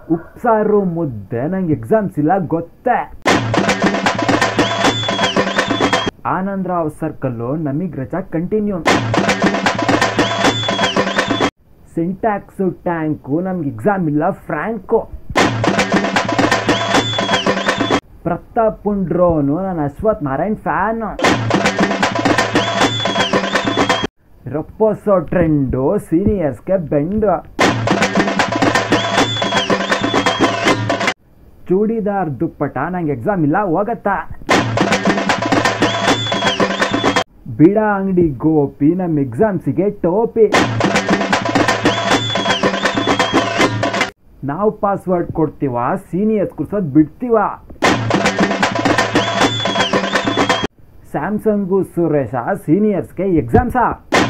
ಉಪ್ಸಾರು ಮುದ್ದೆ ನಂಗೆ ಎಕ್ಸಾಮ್ಸ್ ಇಲ್ಲ ಗೊತ್ತೇ ಆನಂದರಾವ್ ಸರ್ಕಲ್ಲು ನಮಗೆ ರಜಾ ಕಂಟಿನ್ಯೂ ಸಿಂಟ್ಯಾಕ್ಸು ಟ್ಯಾಂಕು ನಮ್ಗೆ ಎಕ್ಸಾಮ್ ಇಲ್ಲ ಫ್ರ್ಯಾಂಕು ಪ್ರತಾಪ್ ಪುಂಡ್ರೋನು ನಾನು ಅಶ್ವಥ್ ನಾರಾಯಣ್ ಫ್ಯಾನು ರಪ್ಪೋಸೋ ಟ್ರೆಂಡು ಸೀನಿಯರ್ಸ್ಗೆ ಬೆಂಡು ಚೂಡಿದಾರ್ ದುಪ್ಪಟ ನಂಗೆ ಎಕ್ಸಾಮ್ ಇಲ್ಲ ಹೋಗತ್ತಾ ಬಿಡ ಅಂಗಡಿ ಗೋಪಿ ನಮ್ಮ ಎಕ್ಸಾಮ್ಸಿಗೆ ಟೋಪಿ ನಾವು ಪಾಸ್ವರ್ಡ್ ಕೊಡ್ತೀವ ಸೀನಿಯರ್ಸ್ ಕುರ್ಸೋದು ಬಿಡ್ತೀವ ಸ್ಯಾಮ್ಸಂಗು ಸುರೇಶ ಸೀನಿಯರ್ಸ್ಗೆ ಎಕ್ಸಾಮ್ಸಾ